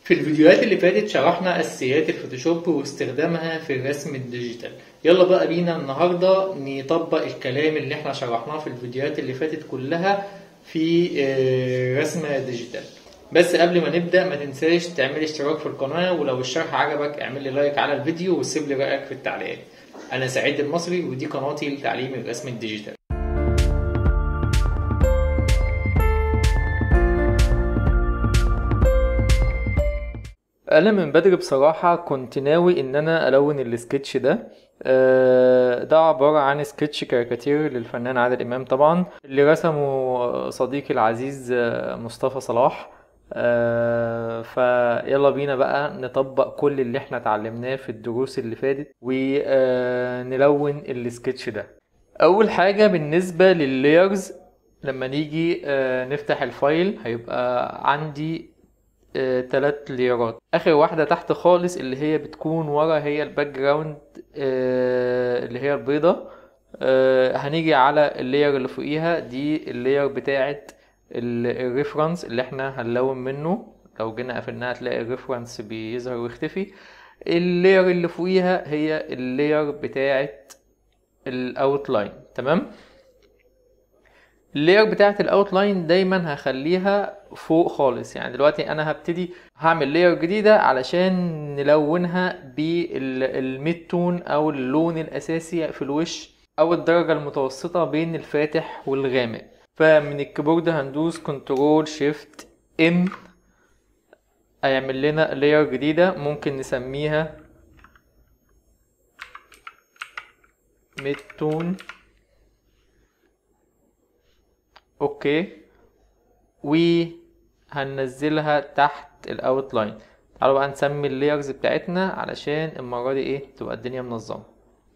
في الفيديوهات اللي فاتت شرحنا اساسيات الفوتوشوب واستخدامها في الرسم الديجيتال يلا بقى بينا النهارده نطبق الكلام اللي احنا شرحناه في الفيديوهات اللي فاتت كلها في آه، رسم ديجيتال بس قبل ما نبدا ما تنساش تعمل اشتراك في القناه ولو الشرح عجبك اعمل لي لايك على الفيديو وسيب لي رايك في التعليقات انا سعيد المصري ودي قناتي لتعليم الرسم الديجيتال انا من بدري بصراحة كنت ناوي ان انا الون السكتش ده آه، ده عبارة عن سكتش كاريكاتير للفنان عادل امام طبعا اللي رسمه صديقي العزيز آه، مصطفى صلاح آه، فيلا بينا بقى نطبق كل اللي احنا اتعلمناه في الدروس اللي فاتت ونلون السكتش ده اول حاجة بالنسبة لللايرز لما نيجي آه، نفتح الفايل هيبقى عندي آه، تلات ليرات اخر واحدة تحت خالص اللي هي بتكون ورا هي الباك جراوند آه، اللي هي البيضة آه، هنيجي على اللاير اللي فوقيها دي اللاير بتاعت الريفرنس اللي احنا هنلون منه لو جينا قفلناها هتلاقي الريفرنس بيظهر ويختفي اللاير اللي فوقيها هي اللاير بتاعت الاوتلاين تمام اللاير بتاعت الاوتلاين دايما هخليها فوق خالص يعني دلوقتي انا هبتدي هعمل لاير جديدة علشان نلونها بالميد تون او اللون الاساسي في الوش او الدرجة المتوسطة بين الفاتح والغامق فمن الكيبورد هندوس كنترول شيفت ام هيعمل لنا لاير جديدة ممكن نسميها ميد تون اوكي وهننزلها تحت الاوتلاين تعالوا بقى نسمي اللايرز بتاعتنا علشان المرة دي ايه تبقى الدنيا منظمة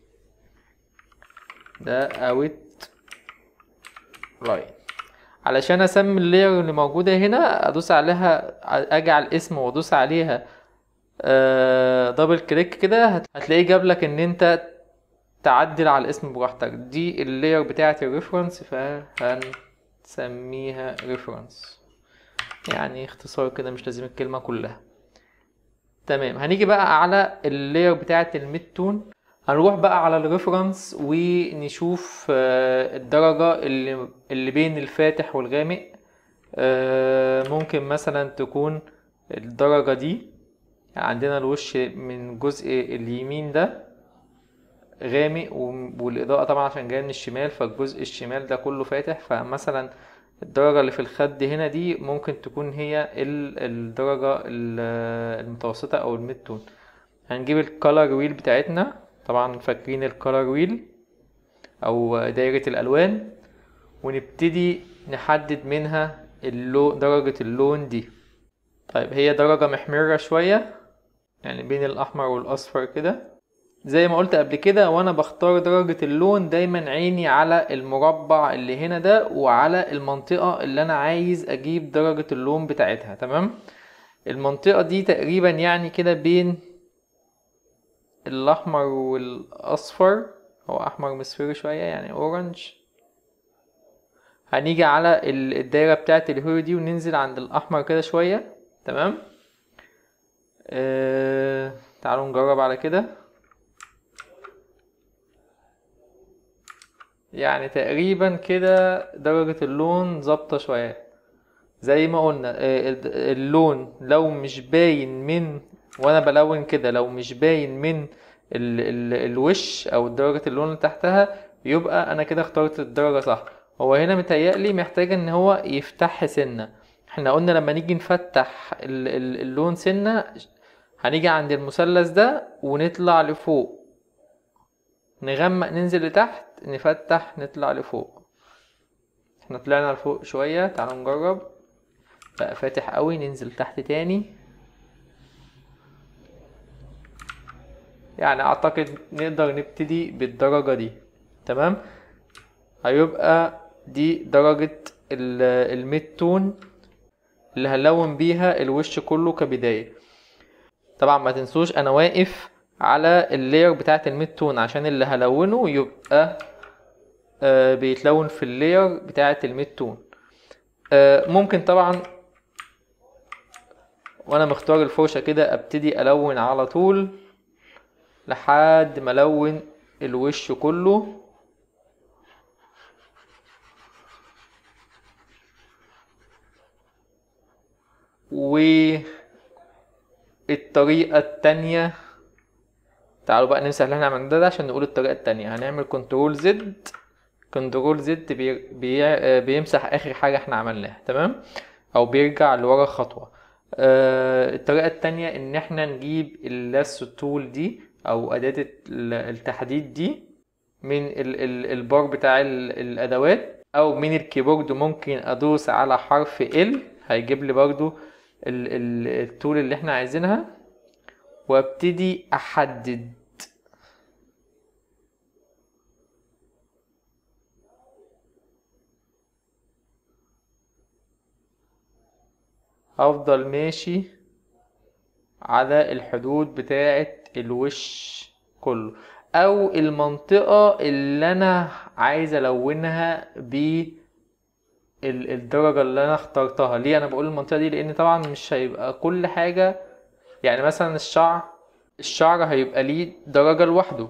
ده اوت لاين علشان اسمي اللاير اللي موجودة هنا ادوس عليها اجي على الاسم وادوس عليها آه دبل كليك كده هت- هتلاقيه جاب لك ان انت تعدل على الاسم براحتك دي اللاير بتاعت الريفرنس فهنسميها ريفرنس يعني اختصار كده مش لازم الكلمة كلها تمام هنيجي بقى على اللاير بتاعت الميد تون هنروح بقى على الريفرنس ونشوف آه، الدرجة اللي اللي بين الفاتح والغامق آه، ممكن مثلا تكون الدرجة دي عندنا الوش من جزء اليمين ده غامق و- والإضاءة طبعا عشان جاية من الشمال فالجزء الشمال ده كله فاتح فمثلا الدرجة اللي في الخد هنا دي ممكن تكون هي ال- الدرجة ال- المتوسطة أو الميد تون هنجيب الكالر ويل بتاعتنا طبعا فاكرين الكالر ويل أو دايرة الألوان ونبتدي نحدد منها اللو درجة اللون دي طيب هي درجة محمرة شوية يعني بين الأحمر والأصفر كده زي ما قلت قبل كده وانا بختار درجة اللون دايما عيني على المربع اللي هنا ده وعلى المنطقة اللي انا عايز اجيب درجة اللون بتاعتها تمام المنطقة دي تقريبا يعني كده بين الاحمر والاصفر هو احمر مصفر شوية يعني اورنج هنيجي على ال- الدايرة بتاعت الهوري دي وننزل عند الاحمر كده شوية تمام آه... تعالوا نجرب على كده يعني تقريبا كده درجة اللون ظابطة شوية زي ما قلنا آه، الد- اللون لو مش باين من وانا بلون كده لو مش باين من ال ال الوش او درجة اللون اللي تحتها يبقى انا كده اخترت الدرجة صح هو هنا متهيألي محتاج ان هو يفتح سنة احنا قلنا لما نيجي نفتح ال ال اللون سنة هنيجي عند المثلث ده ونطلع لفوق نغمق ننزل لتحت نفتح نطلع لفوق احنا طلعنا لفوق شوية تعالوا نجرب بقى فاتح قوي ننزل تحت تاني يعني اعتقد نقدر نبتدي بالدرجة دي تمام هيبقى دي درجة ال- الميد تون اللي هنلون بيها الوش كله كبداية طبعا ما تنسوش انا واقف على اللاير بتاعت الميد تون عشان اللي هلونه يبقى آه بيتلون في اللاير بتاعت الميد تون آه ممكن طبعا وانا مختار الفرشة كده ابتدي الون على طول لحد ما الون الوش كله والطريقة التانية تعالوا بقى نمسح اللي احنا عملناه ده عشان نقول الطريقة التانية هنعمل كنترول زد كنترول زد بي بي بيمسح اخر حاجة احنا عملناها تمام او بيرجع لورا خطوة آه الطريقة التانية ان احنا نجيب اللاسو تول دي او اداة التحديد دي من ال ال البار بتاع الادوات او من الكيبورد ممكن ادوس على حرف ال هيجيب لي برضو ال ال التول اللي احنا عايزينها وابتدي احدد افضل ماشي على الحدود بتاعه الوش كله او المنطقة اللي انا عايز الونها ب الدرجة اللي انا اخترتها ليه انا بقول المنطقة دي لان طبعا مش هيبقى كل حاجة يعني مثلا الشعر الشعر هيبقى ليه درجة لوحده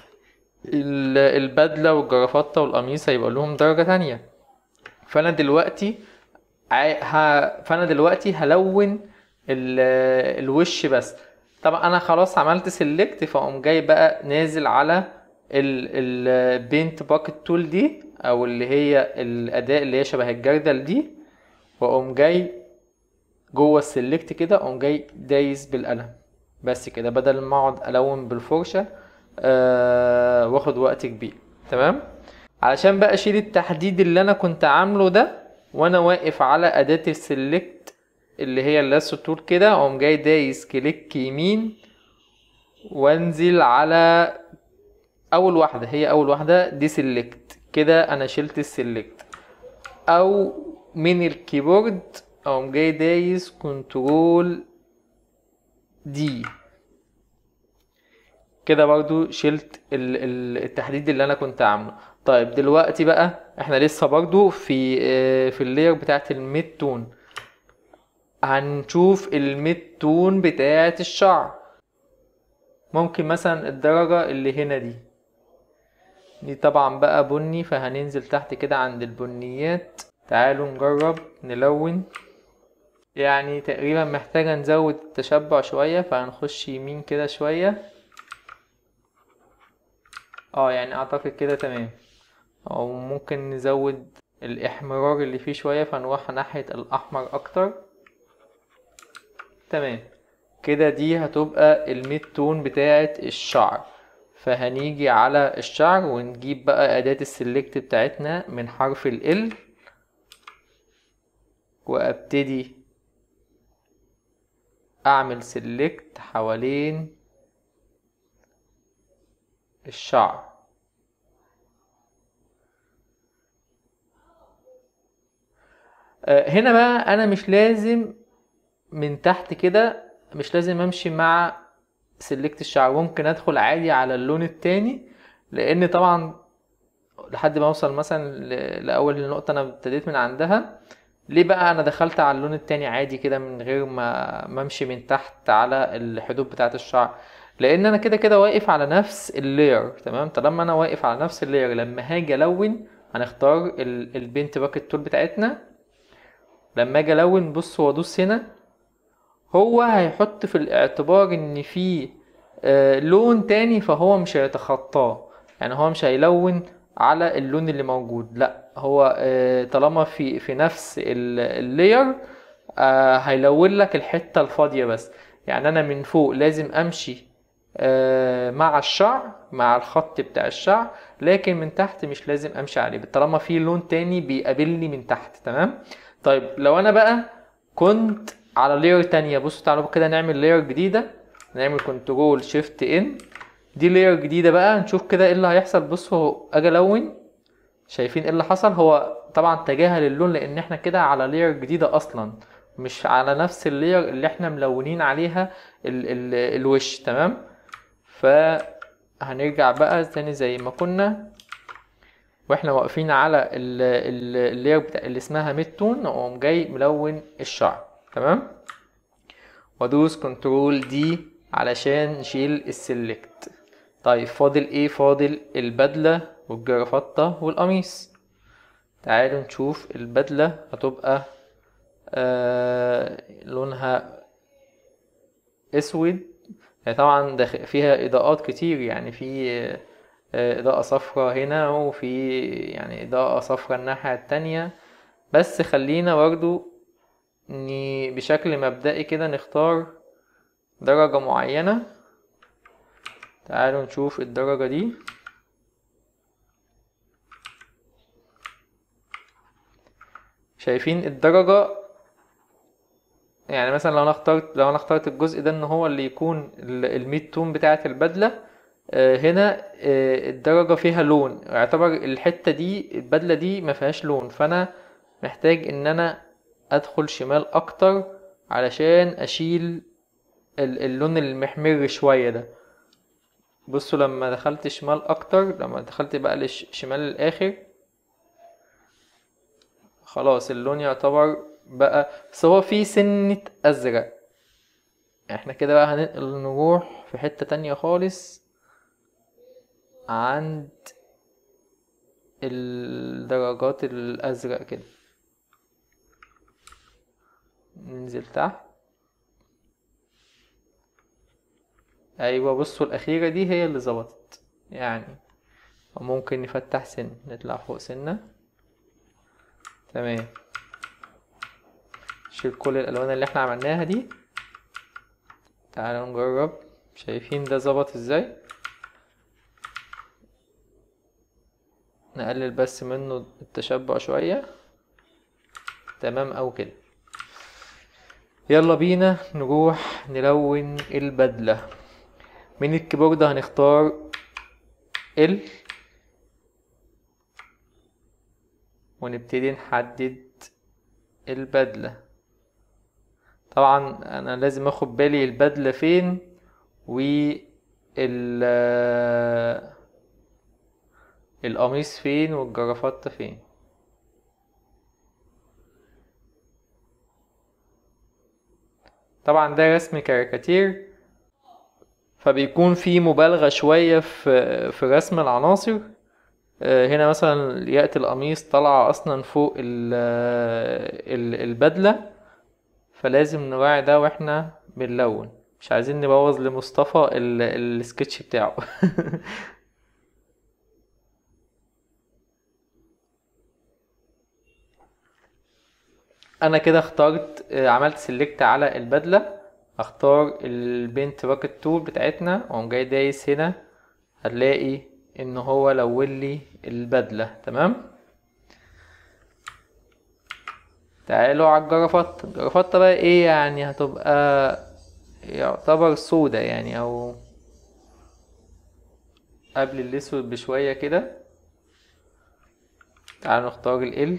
البدلة والجرافطة والقميص هيبقى لهم درجة تانية فانا دلوقتي فانا دلوقتي هلون الوش بس طبعا انا خلاص عملت سيلكت فاقوم جاي بقى نازل على البينت باكت تول دي او اللي هي الاداة اللي هي شبه الجردل دي واقوم جاي جوه السيلكت كده اقوم جاي دايس بالقلم بس كده بدل ما اقعد الون بالفرشه أه واخد وقت كبير تمام علشان بقى اشيل التحديد اللي انا كنت عامله ده وانا واقف على اداه السيلكت اللي هي اللاسو تول كده اقوم جاي دايس كليك يمين وانزل على اول واحده هي اول واحده دي سيلكت كده انا شلت السيلكت او من الكيبورد اقوم جاي دايس كنترول دي كده برضو شلت التحديد اللي انا كنت عامله طيب دلوقتي بقى احنا لسه برضو في في اللاير بتاعت الميد تون هنشوف الميد تون بتاعت الشعر ممكن مثلا الدرجة اللي هنا دي دي طبعا بقى بني فهننزل تحت كده عند البنيات تعالوا نجرب نلون يعني تقريبا محتاجة نزود التشبع شوية فهنخش يمين كده شوية اه يعني اعتقد كده تمام او ممكن نزود الاحمرار اللي فيه شوية فنروح ناحية الاحمر اكتر تمام كده دي هتبقى الميد تون بتاعة الشعر فهنيجي على الشعر ونجيب بقى اداة السلكت بتاعتنا من حرف ال وابتدي اعمل سلكت حوالين الشعر هنا بقى انا مش لازم من تحت كده مش لازم امشي مع سلكت الشعر ممكن ادخل عادي على اللون التاني لان طبعا لحد ما اوصل مثلا لاول نقطة انا ابتديت من عندها ليه بقى انا دخلت على اللون التاني عادي كده من غير ما ما امشي من تحت على الحدود بتاعه الشعر لان انا كده كده واقف على نفس اللاير تمام طالما انا واقف على نفس اللاير لما هاجي الون هنختار البينت باكت تول بتاعتنا لما اجي الون بص وادوس هنا هو هيحط في الاعتبار ان في آه لون تاني فهو مش هيتخطاه يعني هو مش هيلون على اللون اللي موجود لا هو آه طالما في في نفس اللاير آه هيلون لك الحته الفاضيه بس يعني انا من فوق لازم امشي مع الشعر مع الخط بتاع الشعر لكن من تحت مش لازم امشي عليه طالما في لون تاني بيقابلني من تحت تمام طيب لو انا بقى كنت على لاير تانية بصوا تعالوا كده نعمل لاير جديدة نعمل كنترول شيفت ان دي لاير جديدة بقى نشوف كده ايه اللي هيحصل بصوا اجي الون شايفين ايه اللي حصل هو طبعا تجاهل اللون لان احنا كده على لاير جديدة اصلا مش على نفس اللاير اللي احنا ملونين عليها ال ال الوش تمام فهنرجع بقى تاني زي ما كنا واحنا واقفين على اللاير بتاع اللي اسمها ميد تون نقوم جاي ملون الشعر تمام وادوس كنترول دي علشان نشيل السلكت طيب فاضل ايه فاضل البدلة والجرافطة والقميص تعالوا نشوف البدلة هتبقى آه لونها اسود يعني طبعا داخل فيها اضاءات كتير يعني في آه، اضاءة صفرا هنا وفي يعني اضاءة صفرا الناحية التانية بس خلينا برضو اني بشكل مبدئي كده نختار درجة معينة تعالوا نشوف الدرجة دي شايفين الدرجة يعني مثلا لو انا اخترت لو انا اخترت الجزء ده ان هو اللي يكون الميد تون بتاعة البدلة آه، هنا آه، الدرجة فيها لون يعتبر الحتة دي البدلة دي ما فيهاش لون فانا محتاج ان انا ادخل شمال اكتر علشان اشيل اللون المحمر شوية ده بصوا لما دخلت شمال اكتر لما دخلت بقى لشمال الاخر خلاص اللون يعتبر بقى بس هو فيه سنة ازرق احنا كده بقى هننقل نروح في حتة تانية خالص عند الدرجات الازرق كده ننزل تحت ايوه بصوا الاخيره دي هي اللي ظبطت يعني ممكن نفتح سن نطلع فوق سنه تمام نشيل كل الالوان اللي احنا عملناها دي تعالوا نجرب شايفين ده ظبط ازاي نقلل بس منه التشبع شويه تمام او كده يلا بينا نروح نلون البدله من الكيبورد هنختار ال ونبتدي نحدد البدلة طبعا انا لازم اخد بالي البدلة فين و القميص فين والجرافطة فين طبعا ده رسم كاريكاتير فبيكون في مبالغة شوية في في رسم العناصر آه، هنا مثلا يأتي القميص طالعة أصلا فوق البدلة فلازم نراعي ده واحنا بنلون مش عايزين نبوظ لمصطفى السكتش بتاعه انا كده اخترت آه، عملت سيلكت على البدله اختار البنت راكت تول بتاعتنا واقوم جاي دايس هنا هتلاقي ان هو لون لي البدله تمام تعالوا على الجرافطة الجرافطة بقى ايه يعني هتبقى يعتبر سودا يعني او قبل الاسود بشوية كده تعالوا نختار ال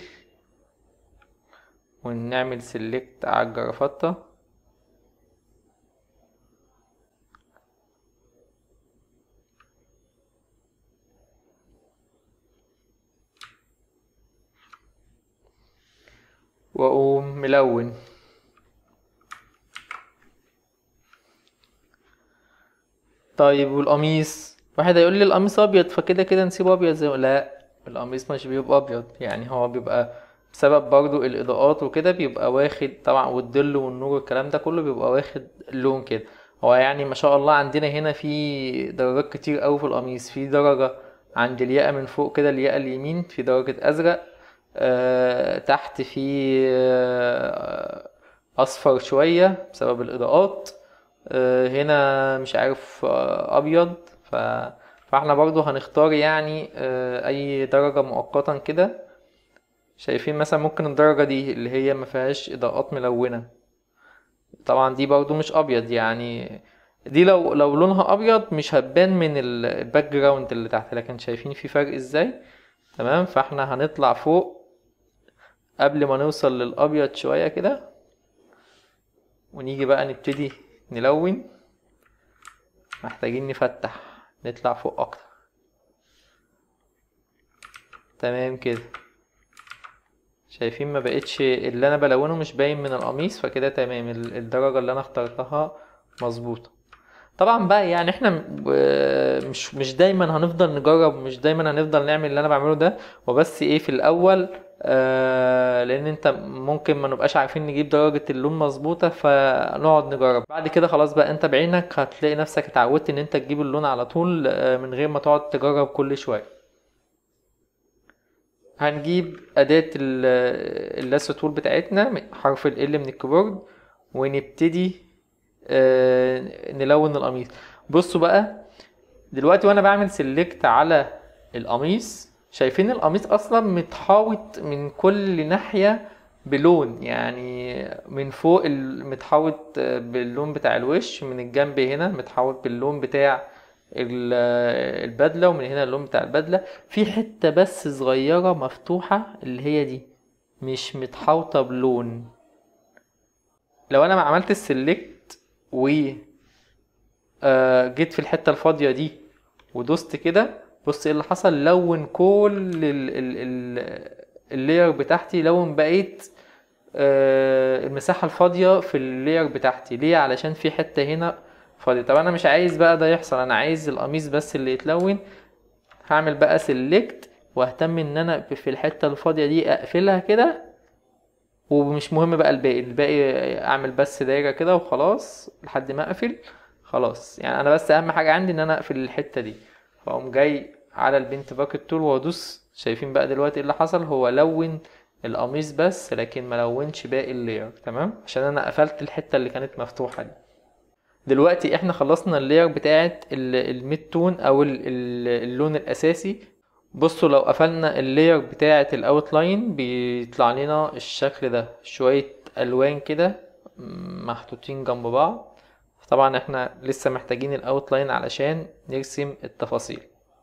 ونعمل سيلكت على الجرافطة واقوم ملون طيب والقميص واحد هيقول لي القميص ابيض فكده كده نسيبه ابيض زي لا القميص مش بيبقى ابيض يعني هو بيبقى بسبب برضو الاضاءات وكده بيبقى واخد طبعا والظل والنور والكلام ده كله بيبقى واخد لون كده هو يعني ما شاء الله عندنا هنا في درجات كتير قوي في القميص في درجة عند الياقة من فوق كده الياقة اليمين في درجة ازرق آه، تحت في آه، اصفر شوية بسبب الاضاءات آه، هنا مش عارف ابيض ف... فاحنا برضو هنختار يعني اي درجة مؤقتا كده شايفين مثلا ممكن الدرجة دي اللي هي ما فيهاش اضاءات ملونة طبعا دي برضو مش ابيض يعني دي لو لو لونها ابيض مش هتبان من الباك جراوند اللي تحت لكن شايفين في فرق ازاي تمام فاحنا هنطلع فوق قبل ما نوصل للابيض شويه كده ونيجي بقى نبتدي نلون محتاجين نفتح نطلع فوق اكتر تمام كده شايفين ما بقتش اللي انا بلونه مش باين من القميص فكده تمام ال- الدرجة اللي انا اخترتها مظبوطة طبعا بقى يعني احنا م- آه، مش مش دايما هنفضل نجرب مش دايما هنفضل نعمل اللي انا بعمله ده وبس ايه في الاول آه لان انت ممكن ما نبقاش عارفين نجيب درجة اللون مظبوطة فنقعد نجرب بعد كده خلاص بقى انت بعينك هتلاقي نفسك اتعودت ان انت تجيب اللون على طول آه، من غير ما تقعد تجرب كل شوية هنجيب أداة ال- اللاسو تول بتاعتنا حرف ال L من الكيبورد ونبتدي آه، نلون القميص بصوا بقى دلوقتي وانا بعمل سيلكت على القميص شايفين القميص اصلا متحاوط من كل ناحية بلون يعني من فوق ال- متحاوط آه، باللون بتاع الوش من الجنب هنا متحاوط باللون بتاع ال- آه، البدلة ومن هنا اللون بتاع البدلة في حتة بس صغيرة مفتوحة اللي هي دي مش متحاوطة بلون لو انا ما عملت السلكت و آه، جيت في الحتة الفاضية دي ودوست كده بص ايه اللي حصل لون كل ال ال ال اللاير بتاعتي لون بقيت آه، المساحة الفاضية في اللاير بتاعتي ليه علشان في حتة هنا فاضية طب انا مش عايز بقى ده يحصل انا عايز القميص بس اللي يتلون هعمل بقى سيلكت واهتم ان انا في الحتة الفاضية دي اقفلها كده ومش مهم بقى الباقي الباقي اعمل بس دايرة كده وخلاص لحد ما اقفل خلاص يعني انا بس اهم حاجة عندي ان انا اقفل الحتة دي فاقوم جاي على البنت باكت تول وادوس شايفين بقى دلوقتي ايه اللي حصل هو لون القميص بس لكن ما لونش باقي اللاير تمام عشان انا قفلت الحتة اللي كانت مفتوحة دي دلوقتي احنا خلصنا اللاير بتاعت ال- الميد تون او ال- ال- اللون الاساسي بصوا لو قفلنا اللاير بتاعت الاوتلاين بيطلع لنا الشكل ده شوية الوان كده م- محطوطين جنب بعض طبعا احنا لسه محتاجين الاوتلاين علشان نرسم التفاصيل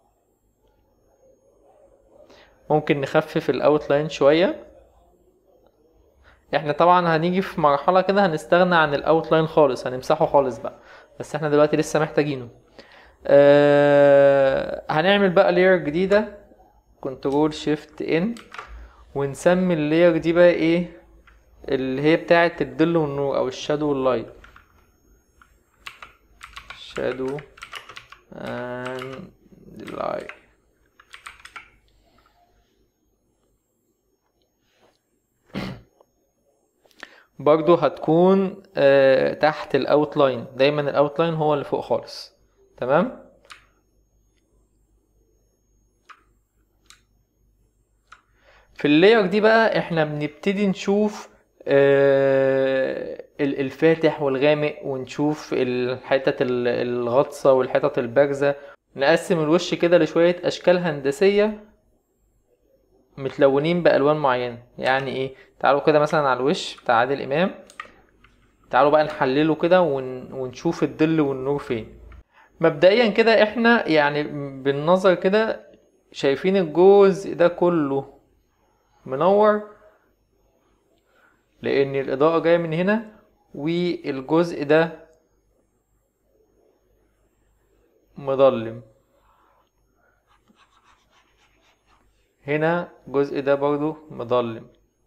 ممكن نخفف الاوتلاين شوية احنا طبعا هنيجي في مرحلة كده هنستغنى عن الاوتلاين خالص هنمسحه خالص بقى بس احنا دلوقتي لسه محتاجينه آه هنعمل بقى layer جديدة كنترول شيفت ان ونسمي اللاير دي بقى ايه اللي هي بتاعة الظل والنور او الشادو واللايت شادو and light برضو هتكون آه تحت الاوتلاين دايما الاوتلاين هو اللي فوق خالص تمام في اللاير دي بقى احنا بنبتدي نشوف آه، ال- الفاتح والغامق ونشوف الحتت ال- الغطسة والحتت البارزة نقسم الوش كده لشوية أشكال هندسية متلونين بألوان معينة يعني ايه تعالوا كده مثلا على الوش بتاع عادل إمام تعالوا بقى نحلله كده ون- ونشوف الظل والنور فين مبدئيا كده احنا يعني بالنظر كده شايفين الجزء ده كله منور لان الاضاءة جاية من هنا والجزء ده مظلم هنا الجزء ده برضو مظلم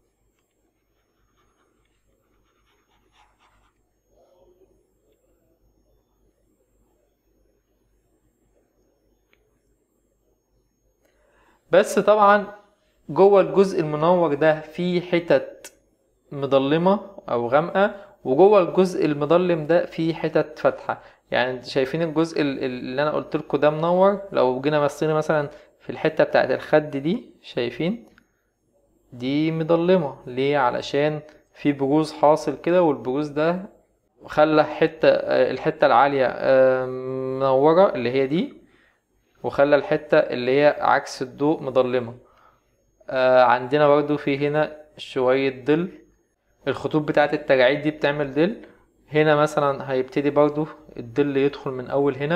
بس طبعا جوه الجزء المنور ده في حتت مظلمة او غامقة وجوه الجزء المظلم ده في حتت فاتحة يعني انتوا شايفين الجزء ال- ال- اللي انا قلت لكم ده منور لو جينا بصينا مثلا في الحتة بتاعت الخد دي شايفين دي مظلمة ليه علشان في بروز حاصل كده والبروز ده خلى حتة آه، الحتة العالية آه، منورة اللي هي دي وخلى الحتة اللي هي عكس الضوء مظلمة آه، عندنا برضو في هنا شوية ظل الخطوط بتاعت التجاعيد دي بتعمل ظل هنا مثلا هيبتدي برضو الظل يدخل من اول هنا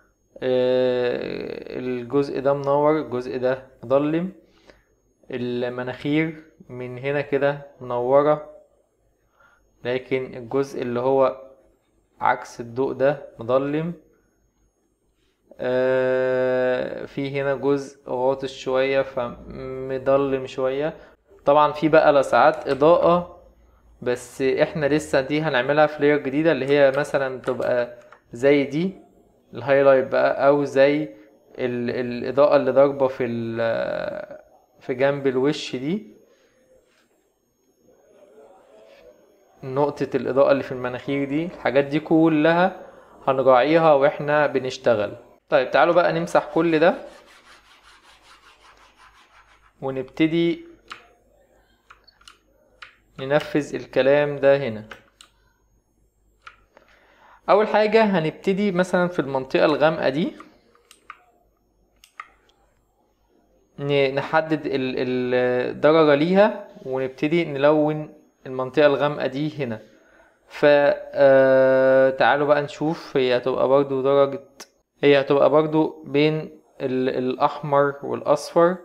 آه، الجزء ده منور الجزء ده مظلم المناخير من هنا كده منورة لكن الجزء اللي هو عكس الضوء ده مظلم آه، في هنا جزء غاطس شوية فمضلم شوية طبعا في بقى لسعات اضاءة بس احنا لسه دي هنعملها في لير جديدة اللي هي مثلا تبقى زي دي الهايلايت بقى او زي ال- الاضاءة اللي ضاربة في ال- في جنب الوش دي نقطة الإضاءة اللي في المناخير دي الحاجات دي كلها هنراعيها واحنا بنشتغل طيب تعالوا بقى نمسح كل ده ونبتدي ننفذ الكلام ده هنا أول حاجة هنبتدي مثلا في المنطقة الغامقة دي ن- نحدد ال- ال- الدرجة ليها ونبتدي نلون المنطقة الغامقة دي هنا فتعالوا بقى نشوف هي هتبقى برضو درجة هي هتبقى برضو بين ال- الأحمر والأصفر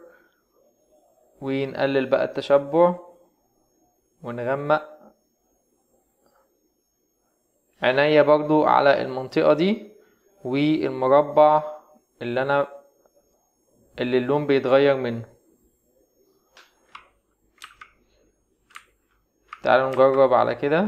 ونقلل بقى التشبع ونغمق عينيا برضو على المنطقة دي والمربع اللي أنا اللي اللون بيتغير منه تعالوا نجرب على كده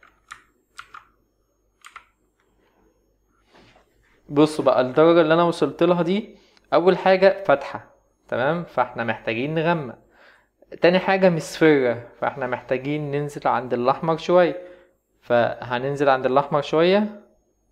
بصوا بقى الدرجة اللي أنا وصلت لها دي أول حاجة فاتحة تمام فاحنا محتاجين نغمق تاني حاجة مصفرة فاحنا محتاجين ننزل عند الأحمر شوية فهننزل عند الأحمر شوية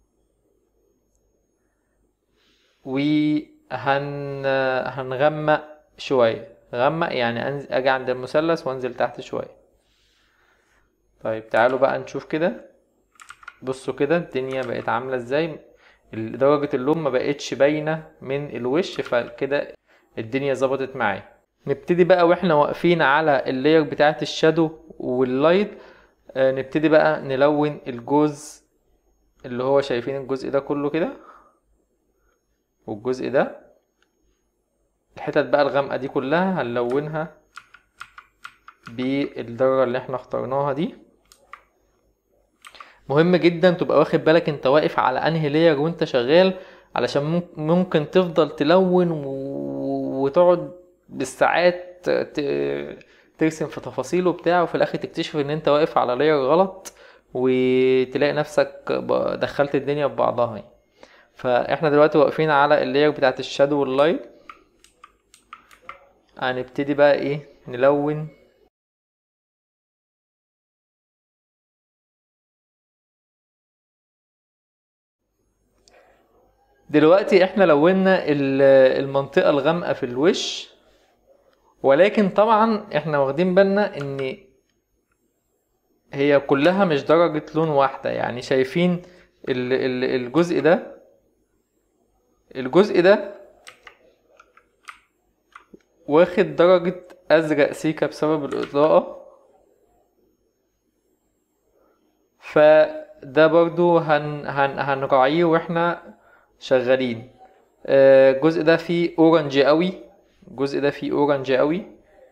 وهن هنغمق شوية غمق يعني أنزل أجي عند المثلث وأنزل تحت شوية طيب تعالوا بقى نشوف كده بصوا كده الدنيا بقت عاملة ازاي درجة اللون ما بقتش باينة من الوش فكده الدنيا ظبطت معايا نبتدي بقى واحنا واقفين على اللاير بتاعة الشادو واللايت آه، نبتدي بقى نلون الجزء اللي هو شايفين الجزء ده كله كده والجزء ده الحتت بقى الغامقة دي كلها هنلونها بالدرجة اللي احنا اخترناها دي مهم جدا تبقى واخد بالك انت واقف على انهي لاير وانت شغال علشان مم- ممكن تفضل تلون و- وتقعد بالساعات ت- ترسم في تفاصيل وبتاع وفي الاخر تكتشف ان انت واقف على لاير غلط وتلاقي نفسك ب- دخلت الدنيا في بعضها يعني. فاحنا دلوقتي واقفين على اللاير بتاعت الشادو واللايت هنبتدي بقى ايه نلون دلوقتي احنا لونا ال- المنطقة الغامقة في الوش ولكن طبعا احنا واخدين بالنا ان هي كلها مش درجة لون واحدة يعني شايفين ال- ال- الجزء ده الجزء ده واخد درجة أزرق سيكا بسبب الإضاءة فده برضو هن هن هنراعيه واحنا شغالين آه، الجزء ده فيه اورنج قوي الجزء ده فيه اورنج قوي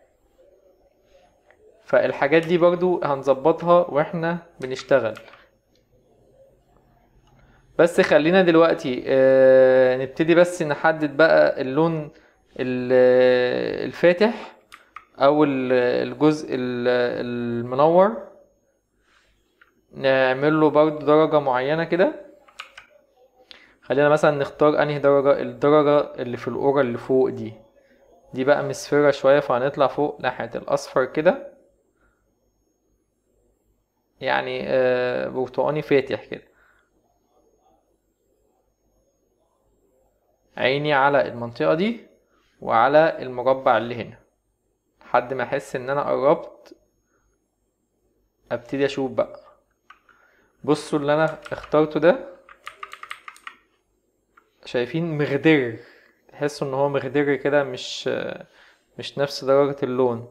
فالحاجات دي برضو هنظبطها واحنا بنشتغل بس خلينا دلوقتي آه، نبتدي بس نحدد بقى اللون ال- الفاتح او ال- الجزء ال- المنور نعمل له برضو درجة معينة كده خلينا مثلا نختار انهي درجة الدرجة اللي في الأورا اللي فوق دي دي بقى مصفرة شوية فهنطلع فوق ناحية الأصفر كده يعني آه، برتقاني فاتح كده عيني على المنطقة دي وعلى المربع اللي هنا لحد ما احس ان انا قربت ابتدي اشوف بقى بصوا اللي انا اخترته ده شايفين مخضر تحسوا ان هو مخضر كده مش مش نفس درجة اللون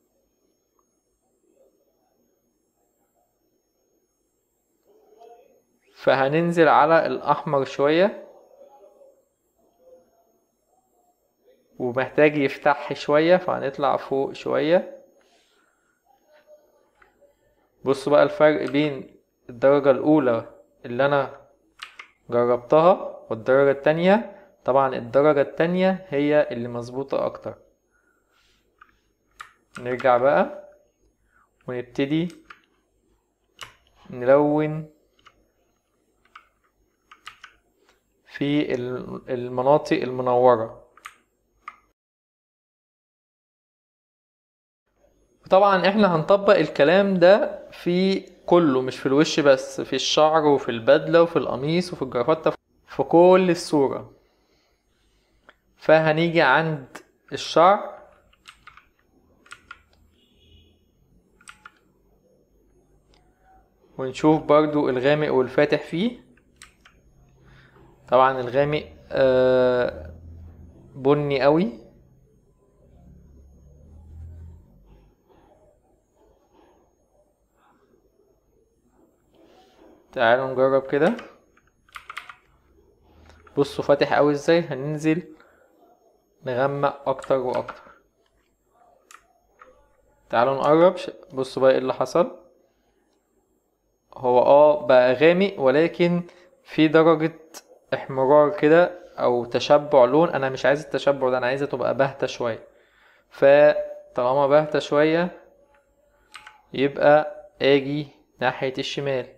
فهننزل على الأحمر شوية ومحتاج يفتح شوية فهنطلع فوق شوية بصوا بقى الفرق بين الدرجة الأولى اللي أنا جربتها والدرجة التانية طبعا الدرجة التانية هي اللي مظبوطة أكتر نرجع بقى ونبتدي نلون في ال- المناطق المنورة طبعا احنا هنطبق الكلام ده في كله مش في الوش بس في الشعر وفي البدلة وفي القميص وفي الجرافطة في كل الصورة فهنيجي عند الشعر ونشوف برضو الغامق والفاتح فيه طبعا الغامق آه بني قوي تعالوا نجرب كده بصوا فاتح قوي ازاي هننزل نغمق اكتر واكتر تعالوا نقرب ش- بصوا بقى ايه اللي حصل هو اه بقى غامق ولكن في درجة احمرار كده او تشبع لون انا مش عايز التشبع ده انا عايزها تبقى باهتة شوية فطالما باهتة شوية يبقى اجي ناحية الشمال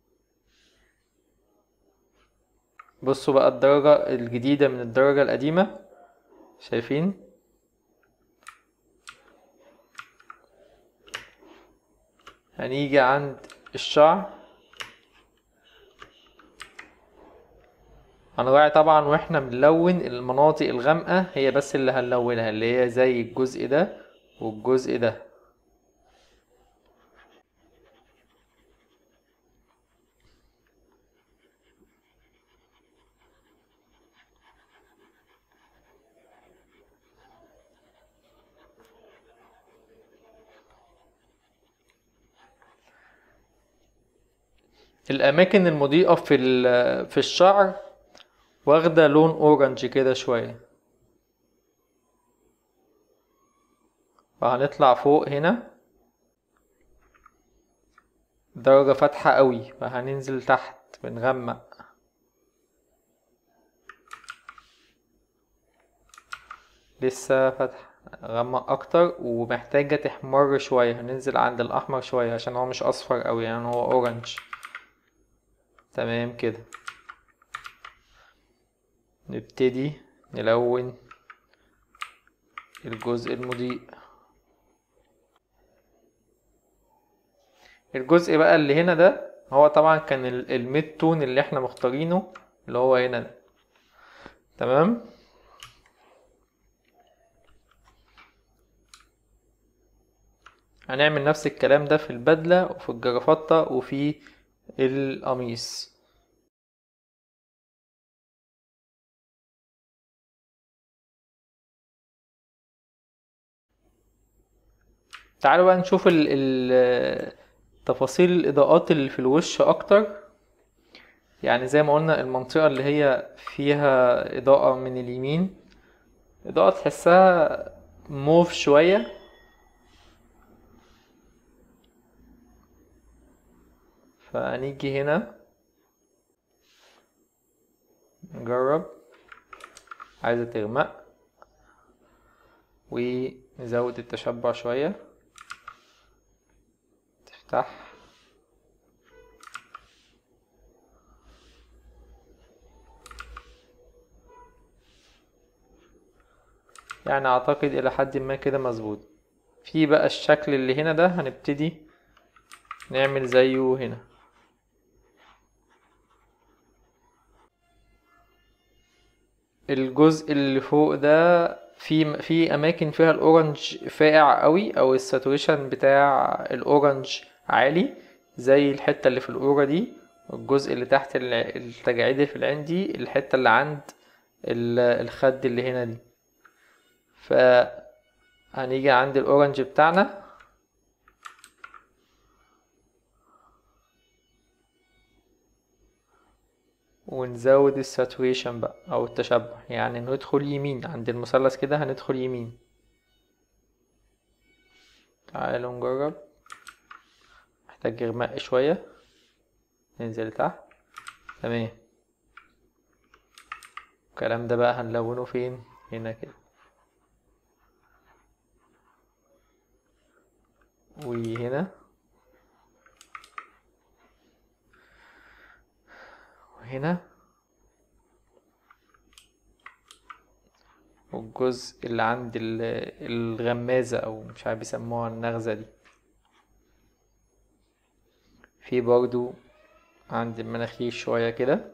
بصوا بقى الدرجة الجديدة من الدرجة القديمة شايفين هنيجي عند الشعر هنراعي طبعا واحنا بنلون المناطق الغامقة هي بس اللي هنلونها اللي هي زي الجزء ده والجزء ده الأماكن المضيئة في ال- في الشعر واخدة لون أورنج كده شوية فهنطلع فوق هنا درجة فاتحة قوي فهننزل تحت بنغمق لسه فاتحة غمق اكتر ومحتاجة تحمر شوية هننزل عند الاحمر شوية عشان هو مش اصفر قوي يعني هو اورنج تمام كده نبتدي نلون الجزء المضيء الجزء بقى اللي هنا ده هو طبعا كان ال- الميد تون اللي احنا مختارينه اللي هو هنا ده تمام هنعمل نفس الكلام ده في البدلة وفي الجرافطة وفي القميص تعالوا بقى نشوف ال ال تفاصيل الإضاءات اللي في الوش أكتر يعني زي ما قلنا المنطقة اللي هي فيها إضاءة من اليمين إضاءة تحسها موف شوية فهنيجي هنا نجرب عايزة تغمق ونزود التشبع شوية تفتح يعني اعتقد الى حد ما كده مظبوط في بقى الشكل اللي هنا ده هنبتدي نعمل زيه هنا الجزء اللي فوق ده في في اماكن فيها الاورنج فاقع قوي او الساتوريشن بتاع الاورنج عالي زي الحتة اللي في القورة دي والجزء اللي تحت الع- التجاعيد اللي في العين دي الحتة اللي عند ال- الخد اللي هنا دي ف هنيجي عند الاورنج بتاعنا ونزود الساتوريشن بقى او التشبع يعني ندخل يمين عند المثلث كده هندخل يمين تعالوا نجرب محتاج غماء شوية ننزل تحت تمام الكلام ده بقى هنلونه فين هنا كده وهنا وهنا والجزء اللي عند ال- الغمازة أو مش عارف بيسموها النغزة دي في برضو عند المناخير شوية كده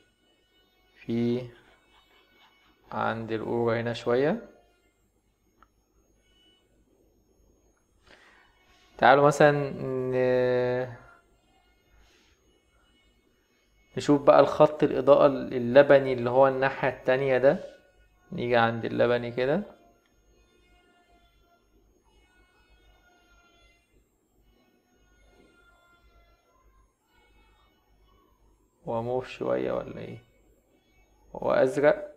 في عند القورة هنا شوية تعالوا مثلا ن- نشوف بقى الخط الإضاءة اللبني اللي هو الناحية التانية ده نيجي عند اللبني كده هو موف شوية ولا ايه هو أزرق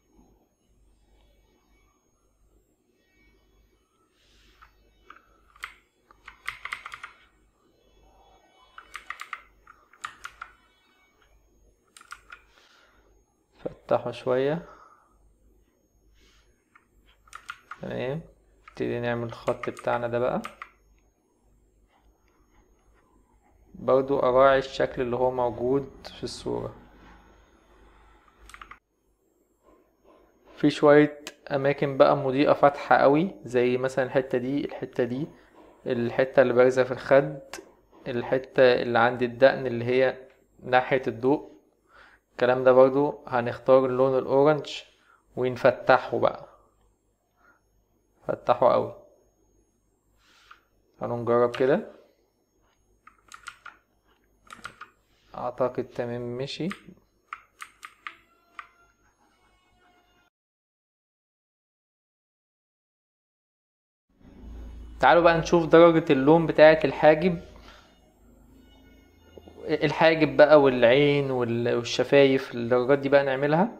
فتحه شوية تمام نبتدي نعمل الخط بتاعنا ده بقى برضو أراعي الشكل اللي هو موجود في الصورة في شوية أماكن بقى مضيئة فاتحة قوي زي مثلا الحتة دي الحتة دي الحتة اللي بارزة في الخد الحتة اللي عند الدقن اللي هي ناحية الضوء الكلام ده برضو هنختار اللون الأورنج ونفتحه بقى فتحه قوي تعالوا نجرب كده اعتقد تمام مشي تعالوا بقى نشوف درجة اللون بتاعة الحاجب الحاجب بقى والعين وال- والشفايف الدرجات دي بقى نعملها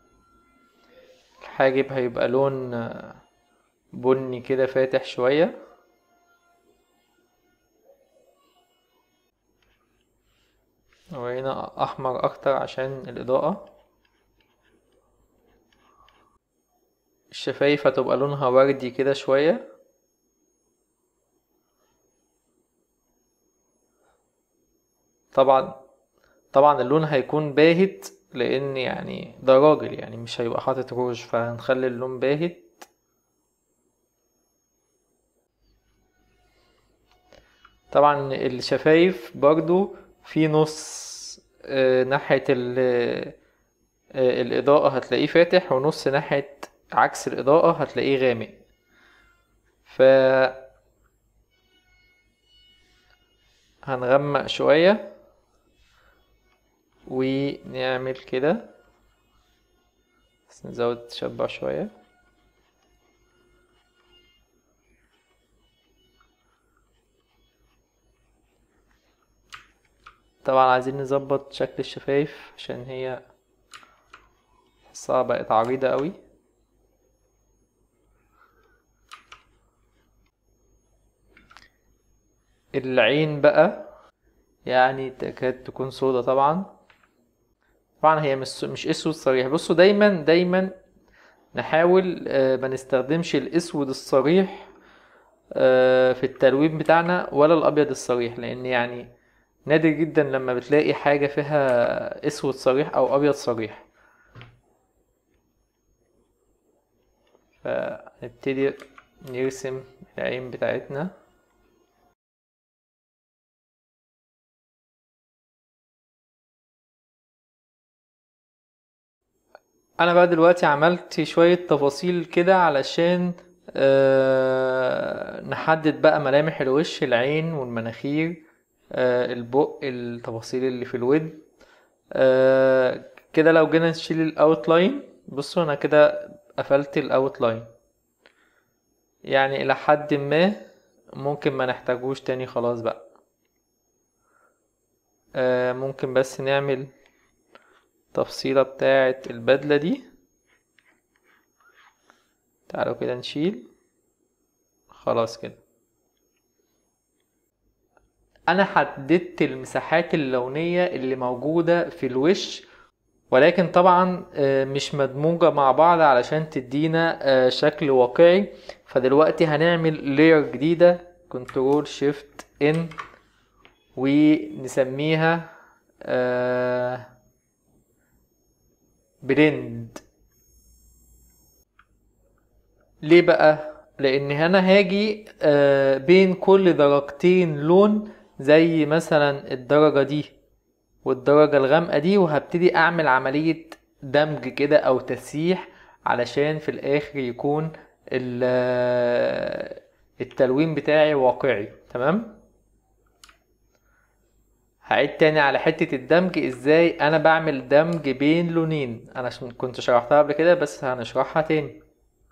الحاجب هيبقى لون آه، بني كده فاتح شوية وهنا أحمر أكتر عشان الإضاءة الشفايف هتبقى لونها وردي كده شوية طبعا طبعا اللون هيكون باهت لأن يعني ده راجل يعني مش هيبقى حاطط روج فهنخلي اللون باهت طبعا الشفايف برضو في نص آه، ناحية ال آه، الإضاءة هتلاقيه فاتح ونص ناحية عكس الإضاءة هتلاقيه غامق ف هنغمق شوية ونعمل كده بس نزود تشبع شوية طبعا عايزين نظبط شكل الشفايف عشان هي تحسها بقت عريضة قوي العين بقى يعني تكاد تكون سودة طبعا طبعا هي مش مش اسود صريح بصوا دايما دايما نحاول آه، ما نستخدمش الاسود الصريح آه، في التلوين بتاعنا ولا الابيض الصريح لان يعني نادر جدا لما بتلاقي حاجة فيها اسود صريح او ابيض صريح فنبتدي نرسم العين بتاعتنا انا بقى دلوقتي عملت شوية تفاصيل كده علشان آه، نحدد بقى ملامح الوش العين والمناخير آه، البق التفاصيل اللي في الود آه، كده لو جينا نشيل الاوتلاين بصوا انا كده قفلت الاوتلاين يعني الى حد ما ممكن ما نحتاجوش تاني خلاص بقى آه، ممكن بس نعمل التفصيلة بتاعة البدلة دي تعالوا كده نشيل خلاص كده انا حددت المساحات اللونية اللي موجودة في الوش ولكن طبعا آه، مش مدموجة مع بعض علشان تدينا آه، شكل واقعي فدلوقتي هنعمل لير جديدة كنترول شيفت ان ونسميها آه بلند ليه بقى لان هنا هاجي آه بين كل درجتين لون زي مثلا الدرجة دي والدرجة الغامقة دي وهبتدي اعمل عملية دمج كده او تسييح علشان في الاخر يكون ال- التلوين بتاعي واقعي تمام هعيد تاني على حتة الدمج ازاي انا بعمل دمج بين لونين انا عشان كنت شرحتها قبل كده بس هنشرحها تاني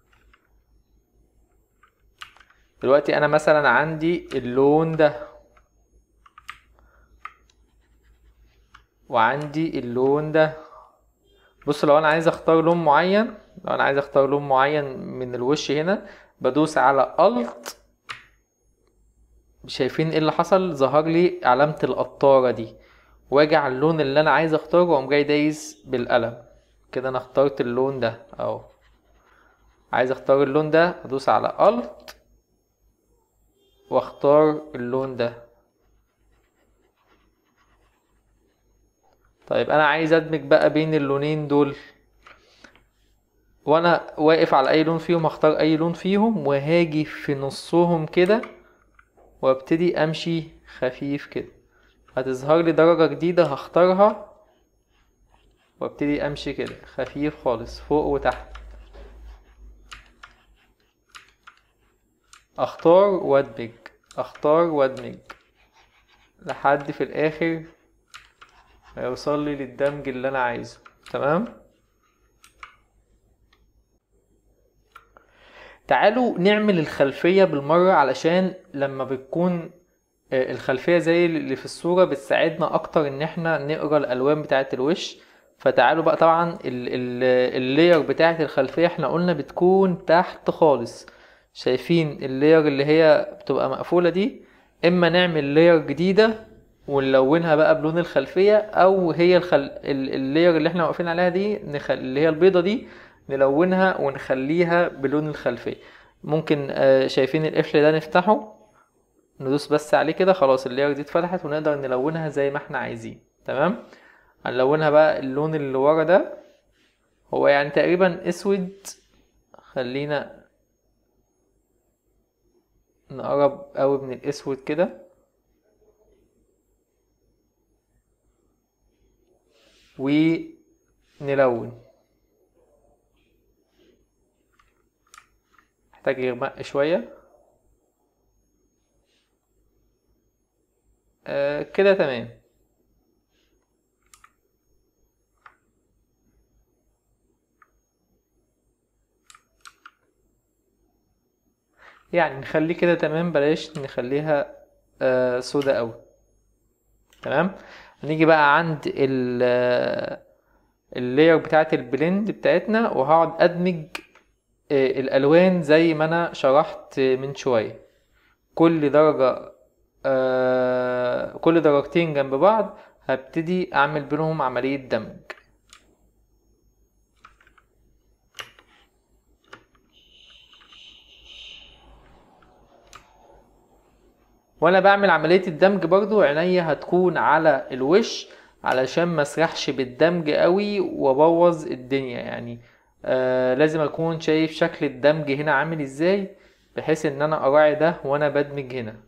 دلوقتي انا مثلا عندي اللون ده وعندي اللون ده بص لو انا عايز اختار لون معين لو انا عايز اختار لون معين من الوش هنا بدوس على Alt شايفين ايه اللي حصل ظهر لي علامة القطارة دي واجي على اللون اللي انا عايز اختاره واقوم جاي دايس بالقلم كده انا اخترت اللون ده اهو عايز اختار اللون ده ادوس على Alt واختار اللون ده طيب انا عايز ادمج بقى بين اللونين دول وانا واقف على اي لون فيهم هختار اي لون فيهم وهاجي في نصهم كده وابتدي امشي خفيف كده هتظهر لي درجة جديدة هختارها وابتدي امشي كده خفيف خالص فوق وتحت اختار وادمج اختار وادمج لحد في الاخر ما يوصل لي للدمج اللي انا عايزه تمام تعالوا نعمل الخلفية بالمرة علشان لما بتكون آه، الخلفية زي اللي في الصورة بتساعدنا أكتر إن احنا نقرا الألوان بتاعة الوش فتعالوا بقى طبعا ال- ال- اللاير بتاعة الخلفية احنا قلنا بتكون تحت خالص شايفين اللاير اللي هي بتبقى مقفولة دي إما نعمل لاير جديدة ونلونها بقى بلون الخلفية أو هي الخل... ال- اللاير اللي احنا واقفين عليها دي نخل... اللي هي البيضة دي نلونها ونخليها بلون الخلفية ممكن آه، شايفين القفل ده نفتحه ندوس بس عليه كده خلاص اللاير دي اتفتحت ونقدر نلونها زي ما احنا عايزين تمام هنلونها بقى اللون اللي ورا ده هو يعني تقريبا اسود خلينا نقرب قوي من الاسود كده ونلون محتاج يغمق شوية آه كده تمام يعني نخليه كده تمام بلاش نخليها آه سودا قوي تمام هنيجي بقى عند ال اللاير بتاعت البلند بتاعتنا وهقعد ادمج آه، الالوان زي ما انا شرحت من شويه كل درجه آه، كل درجتين جنب بعض هبتدي اعمل بينهم عمليه دمج وانا بعمل عملية الدمج برضو عينيا هتكون على الوش علشان ما اسرحش بالدمج قوي وابوظ الدنيا يعني آه لازم اكون شايف شكل الدمج هنا عامل ازاي بحيث ان انا اراعي ده وانا بدمج هنا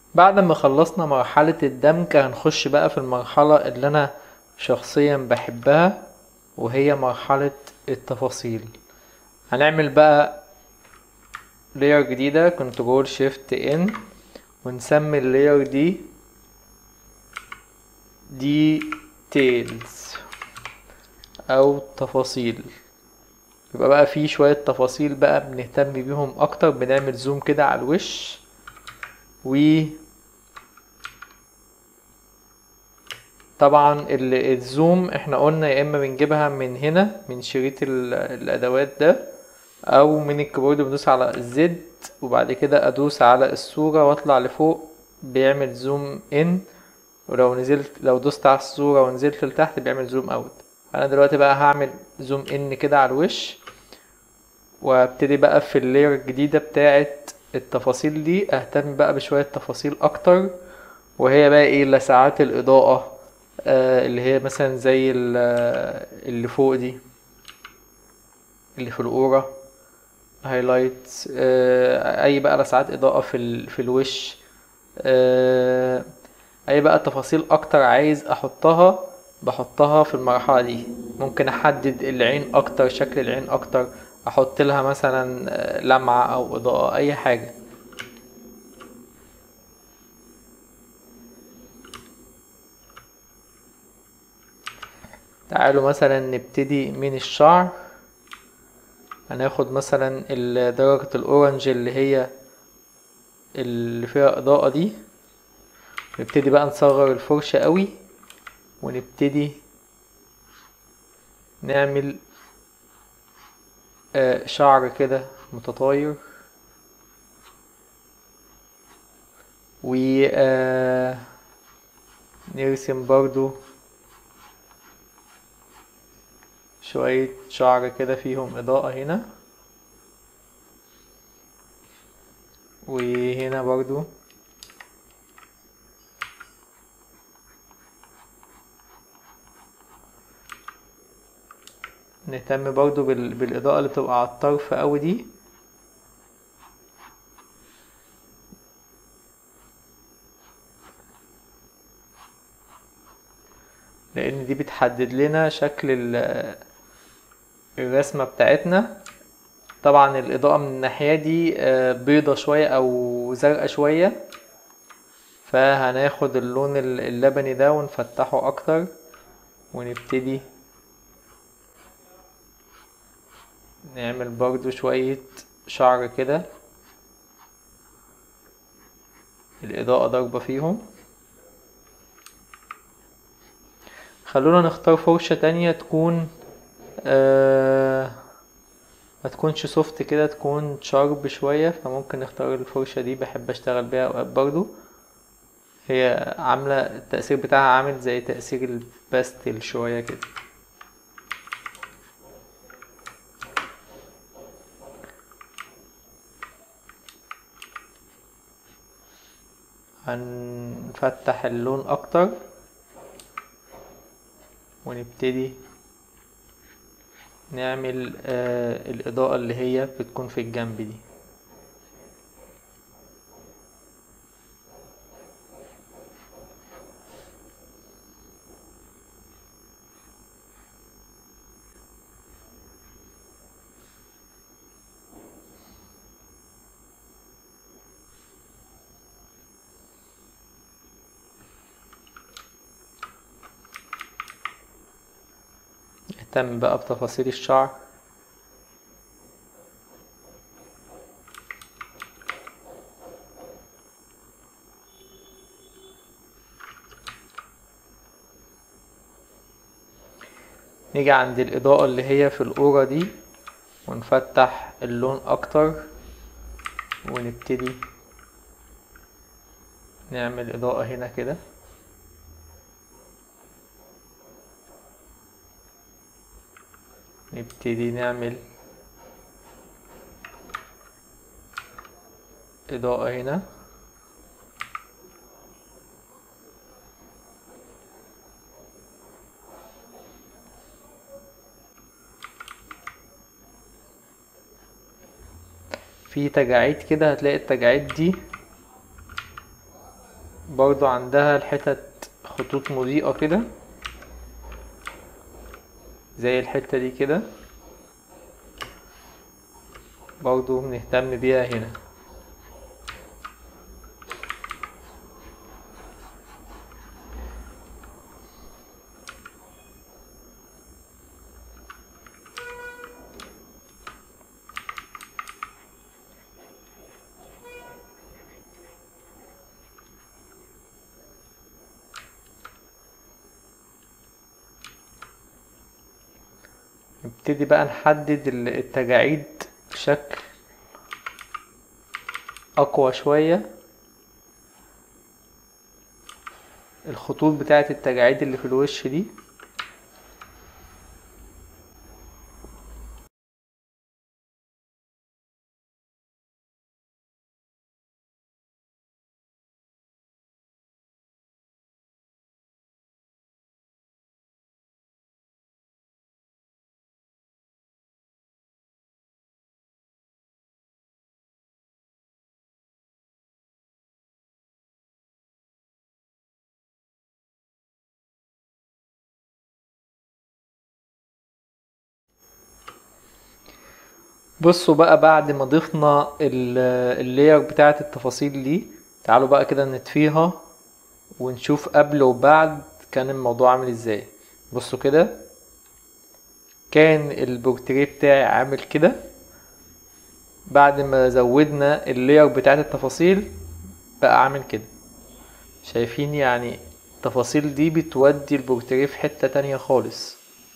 بعد ما خلصنا مرحلة الدمج هنخش بقى في المرحلة اللي انا شخصيا بحبها وهي مرحلة التفاصيل هنعمل بقى layer جديدة كنترول شيفت ان ونسمي اللاير دي details او تفاصيل يبقى بقى في شوية تفاصيل بقى بنهتم بيهم اكتر بنعمل زوم كده على الوش و طبعا ال- الزوم احنا قلنا يا اما بنجيبها من هنا من شريط ال- الادوات ده او من الكيبورد بدوس على الزد وبعد كده ادوس على الصورة واطلع لفوق بيعمل زوم ان ولو نزلت لو دوست على الصورة ونزلت لتحت بيعمل زوم اوت انا دلوقتي بقى هعمل زوم ان كده على الوش وابتدي بقى في اللاير الجديدة بتاعة التفاصيل دي اهتم بقى بشوية تفاصيل اكتر وهي بقى ايه لسعات الاضاءة آه اللي هي مثلا زي ال- اللي فوق دي اللي في القورة هايلايت آه اي بقى لسعات اضاءة في ال... في الوش آه اي بقى تفاصيل اكتر عايز احطها بحطها في المرحلة دي ممكن احدد العين اكتر شكل العين اكتر احط لها مثلا آه، لمعة او اضاءة اي حاجة تعالوا مثلا نبتدي من الشعر هناخد مثلا ال- درجة الأورنج اللي هي اللي فيها إضاءة دي نبتدي بقى نصغر الفرشة قوي ونبتدي نعمل آه، شعر كده متطاير و آه، نرسم برضو شوية شعر كده فيهم إضاءة هنا وهنا برضو نهتم برضو بال... بالإضاءة اللي بتبقى على الطرف أوي دي لأن دي بتحدد لنا شكل ال- الرسمة بتاعتنا طبعا الإضاءة من الناحية دي آه، بيضة شوية أو زرقاء شوية فهناخد اللون ال- اللبني ده ونفتحه أكتر ونبتدي نعمل برضو شوية شعر كده الإضاءة ضاربة فيهم خلونا نختار فرشة تانية تكون آه ما تكونش سوفت كده تكون شارب شوية فممكن نختار الفرشة دي بحب اشتغل بيها اوقات برضو هي عاملة التأثير بتاعها عامل زي تأثير الباستل شوية كده هنفتح اللون اكتر ونبتدي نعمل آه الإضاءة اللي هي بتكون في الجنب دي اهتم بقى بتفاصيل الشعر نيجي عند الإضاءة اللي هي في القورة دي ونفتح اللون أكتر ونبتدي نعمل إضاءة هنا كده نبتدي نعمل إضاءة هنا في تجاعيد كده هتلاقي التجاعيد دي برضو عندها الحتت خطوط مضيئة كده زي الحتة دي كده برضو بنهتم بيها هنا نبتدي بقى نحدد ال- التجاعيد بشكل أقوى شوية الخطوط بتاعة التجاعيد اللي في الوش دي بصوا بقى بعد ما ضفنا ال- اللاير بتاعة التفاصيل دي تعالوا بقى كده نطفيها ونشوف قبل وبعد كان الموضوع عامل ازاي بصوا كده كان البورتريه بتاعي عامل كده بعد ما زودنا اللاير بتاعة التفاصيل بقى عامل كده شايفين يعني التفاصيل دي بتودي البورتريه في حتة تانية خالص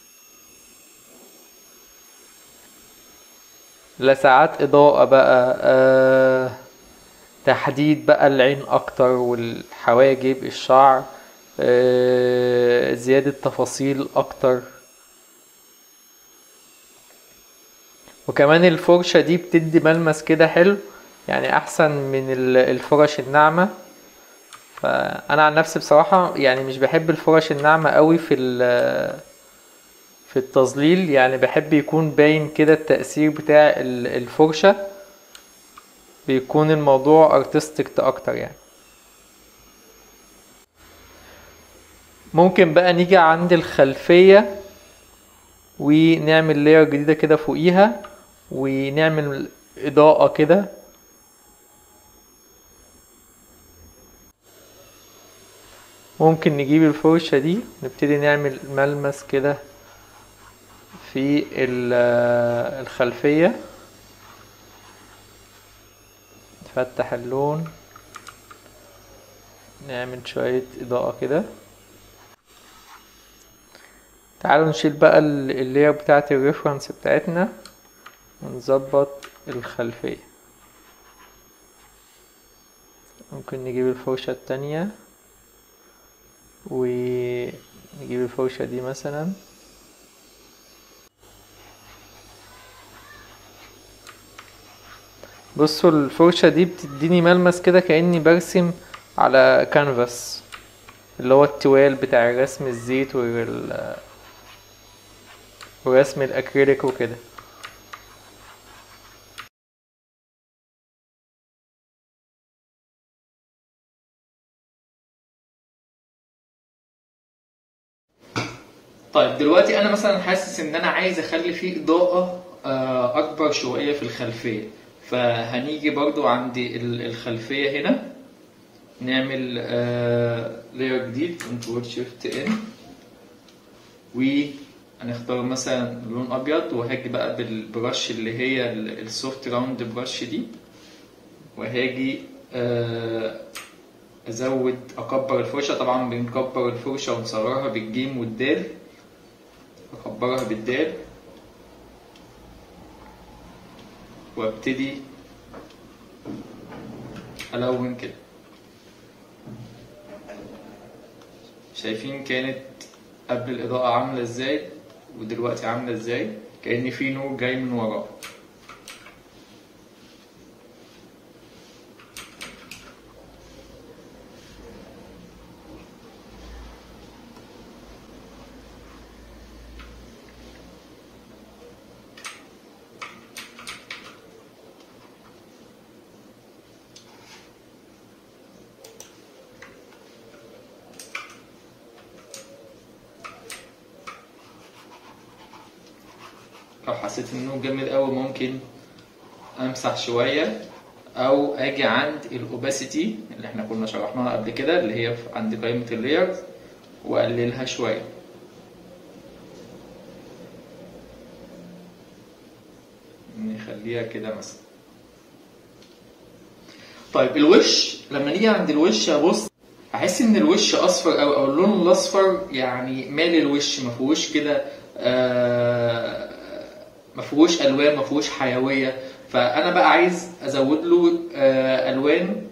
لساعات إضاءة بقى آه تحديد بقى العين أكتر والحواجب الشعر آه زيادة تفاصيل أكتر وكمان الفرشة دي بتدي ملمس كده حلو يعني أحسن من ال- الفرش الناعمة فأنا عن نفسي بصراحة يعني مش بحب الفرش الناعمة قوي في ال في التظليل يعني بحب يكون باين كده التأثير بتاع ال- الفرشة بيكون الموضوع ارتستيك اكتر يعني ممكن بقى نيجي عند الخلفية ونعمل لاير جديدة كده فوقيها ونعمل إضاءة كده ممكن نجيب الفرشة دي نبتدي نعمل ملمس كده في ال- الخلفية نفتح اللون نعمل شوية إضاءة كده تعالوا نشيل بقى ال- اللاير بتاعة الريفرنس بتاعتنا ونظبط الخلفية ممكن نجيب الفرشة التانية ونجيب الفرشة دي مثلا بصوا الفرشة دي بتديني ملمس كده كأني برسم على كانفاس اللي هو التوال بتاع رسم الزيت وال ورسم الأكريليك وكده طيب دلوقتي انا مثلا حاسس ان انا عايز اخلي فيه اضاءة آه، اكبر شوية في الخلفية فهنيجي برضو عند ال- الخلفية هنا نعمل لاير جديد كنترول شيفت ان وهنختار مثلا لون ابيض وهاجي بقى بالبرش اللي هي السوفت راوند برش دي وهاجي آه، ازود اكبر الفرشة طبعا بنكبر الفرشة ونصغرها بالجيم والدال اكبرها بالدال وابتدي الون كده شايفين كانت قبل الاضاءة عاملة ازاي ودلوقتي عاملة ازاي كأن في نور جاي من وراه لو حسيت انه جامد قوي ممكن امسح شويه او اجي عند الاوباسيتي اللي احنا كنا شرحناها قبل كده اللي هي في- عند قائمه اللايرز واقللها شويه نخليها كده مثلا طيب الوش لما نيجي عند الوش ابص احس ان الوش اصفر او او اللون الاصفر يعني مالي الوش ما فيهوش كده آه، ما فيهوش الوان ما فيهوش حيويه فانا بقى عايز ازود له آه، الوان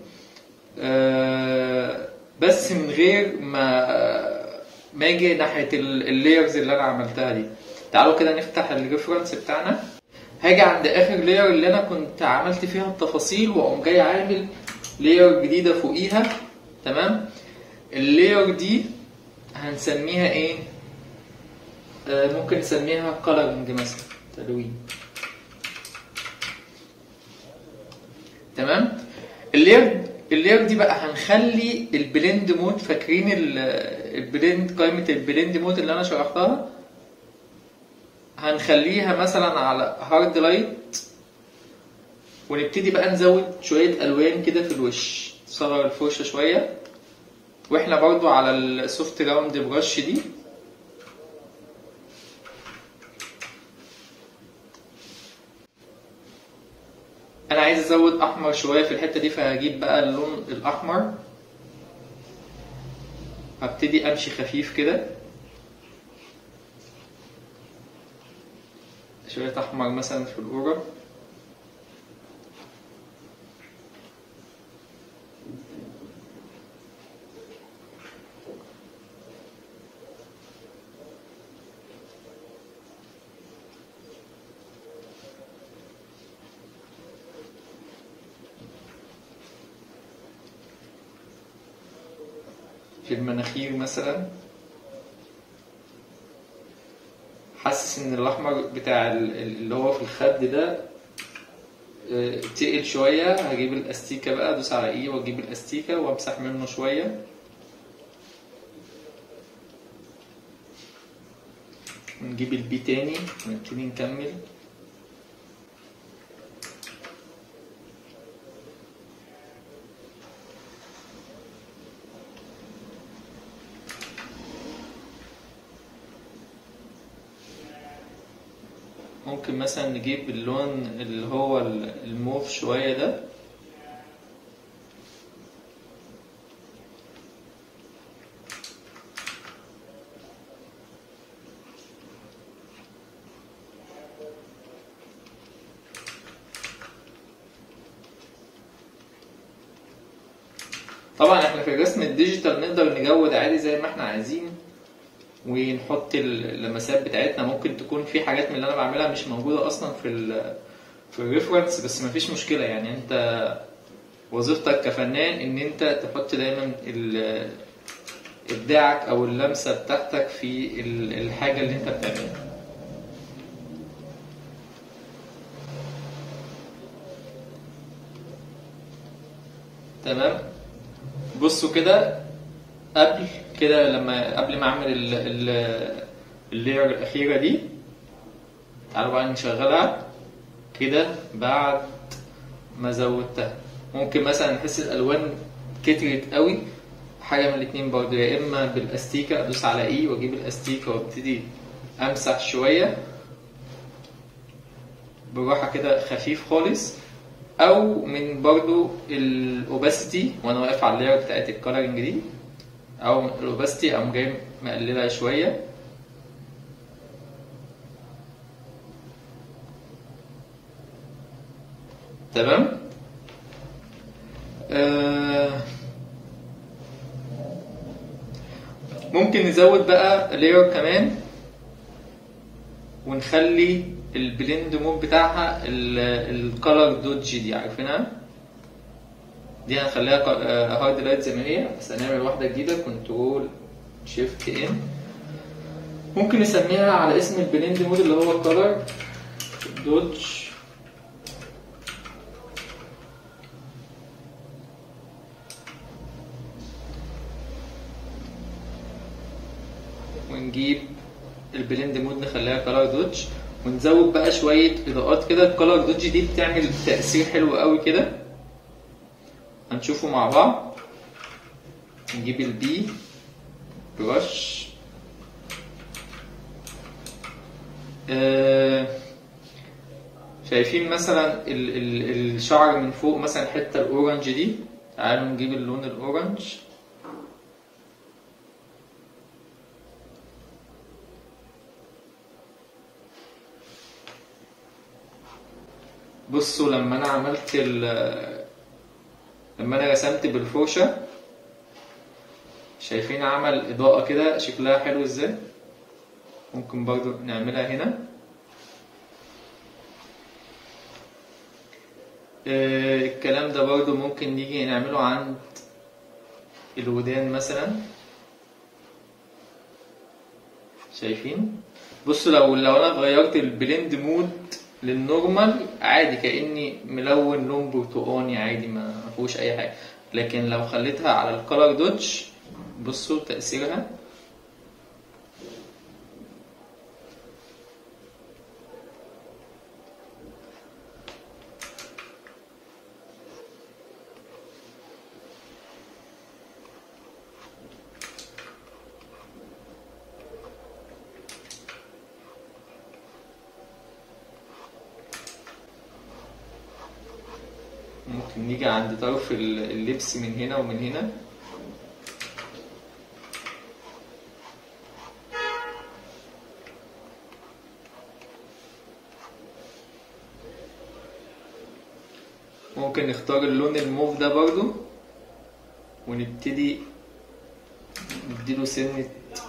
آه، بس من غير ما ما اجي ناحيه اللايرز اللي انا عملتها دي تعالوا كده نفتح الريفرنس بتاعنا هاجي عند اخر لاير اللي انا كنت عملت فيها التفاصيل واقوم جاي عامل لاير جديده فوقيها تمام اللاير دي هنسميها ايه آه ممكن نسميها كولرنج مثلا تلوين تمام اللاير اللاير دي بقى هنخلي البلند مود فاكرين ال- البلند قائمه البلند مود اللي انا شرحتها هنخليها مثلا على هارد لايت ونبتدي بقى نزود شوية ألوان كده في الوش نصغر الفرشة شوية واحنا برضو على السوفت راوند برش دي انا عايز ازود احمر شوية في الحتة دي فهجيب بقى اللون الاحمر هبتدي امشي خفيف كده شوية أحمر مثلا في الأورا في المناخير مثلا حاسس ان الاحمر بتاع ال- ال- اللي هو في الخد ده آه، تقل شويه هجيب الاستيكه بقى ادوس على ايه واجيب الاستيكه وامسح منه شويه ونجيب البي تاني ونبتدي نكمل ممكن مثلا نجيب اللون اللي هو ال- الموف شوية ده طبعا احنا في الرسم الديجيتال نقدر نجود عادي زي ما احنا عايزين ونحط اللمسات بتاعتنا ممكن تكون في حاجات من اللي انا بعملها مش موجوده اصلا في ال في الريفرنس بس مفيش مشكله يعني انت وظيفتك كفنان ان انت تحط دايما ال- ابداعك او اللمسه بتاعتك في ال- الحاجه اللي انت بتعملها تمام بصوا كده قبل كده لما قبل ما اعمل ال- ال- اللاير الاخيره دي تعالوا بقى نشغلها كده بعد ما زودتها ممكن مثلا نحس الالوان كترت قوي حاجه من الاتنين برضه يا اما بالاستيكه ادوس على اي واجيب الاستيكه وابتدي امسح شويه بالراحه كده خفيف خالص او من برضو الاوباسيتي وانا واقف على اللاير بتاعت الكولرنج دي او الاوباسيتي اقوم جاي مقللها شويه تمام آه ممكن نزود بقى لاير كمان ونخلي البلند مود بتاعها الكالر دوج دي عارفينها دي هنخليها هارد لايت زي ما هي بس هنعمل واحده جديده كنترول شيفت ان ممكن نسميها على اسم البلند مود اللي هو كالر دوج ونجيب البلند مود نخليها كلر دوج ونزود بقى شوية إضاءات كده الكولر دوج دي بتعمل تأثير حلو قوي كده هنشوفه مع بعض نجيب البي برش آه شايفين مثلا ال ال الشعر من فوق مثلا الحتة الأورنج دي تعالوا نجيب اللون الأورنج بصوا لما انا عملت ال لما انا رسمت بالفرشة شايفين عمل اضاءة كده شكلها حلو ازاي ممكن برضو نعملها هنا آه، الكلام ده برضو ممكن نيجي نعمله عند الودان مثلا شايفين بصوا لو لو انا غيرت البلند مود للنورمال عادي كاني ملون لون برتقاني عادي ما فيهوش اي حاجه لكن لو خليتها على الكالر دوتش بصوا تاثيرها ممكن نيجي عند طرف ال- اللبس من هنا ومن هنا ممكن نختار اللون الموف ده برضو ونبتدي نديله سنة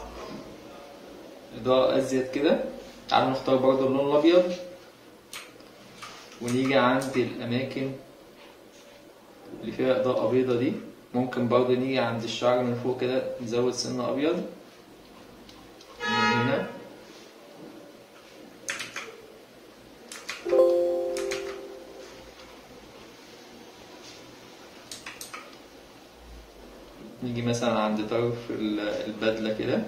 إضاءة أزيد كده تعالوا نختار برضو اللون الأبيض ونيجي عند الأماكن اللي فيها إضاءة بيضة دي ممكن برضه نيجي عند الشعر من فوق كده نزود سنة أبيض من هنا نيجي مثلا عند طرف ال- البدلة كده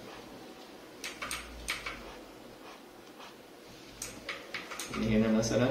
من هنا مثلا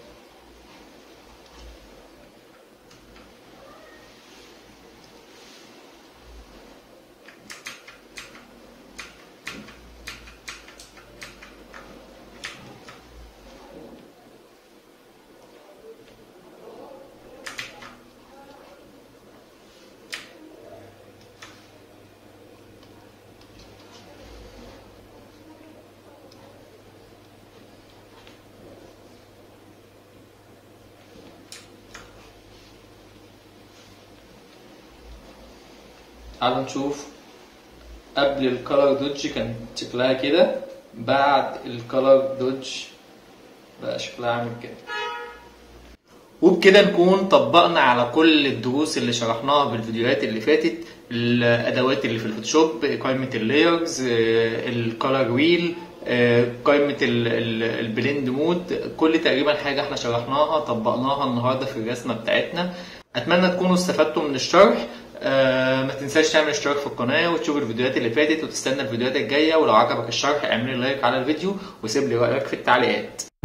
تعالوا نشوف قبل الكالر دوج كان شكلها كده بعد الكالر دوج بقى شكلها عامل كده وبكده نكون طبقنا على كل الدروس اللي شرحناها في الفيديوهات اللي فاتت الادوات اللي في الفوتوشوب قائمه اللايرز الكالر ويل قائمه ال- ال- البلند مود كل تقريبا حاجه احنا شرحناها طبقناها النهارده في الرسمه بتاعتنا اتمنى تكونوا استفدتوا من الشرح آه، ما تنساش تعمل اشتراك في القناه وتشوف الفيديوهات اللي فاتت وتستنى الفيديوهات الجايه ولو عجبك الشرح اعمل لي لايك على الفيديو وسيب لي رايك في التعليقات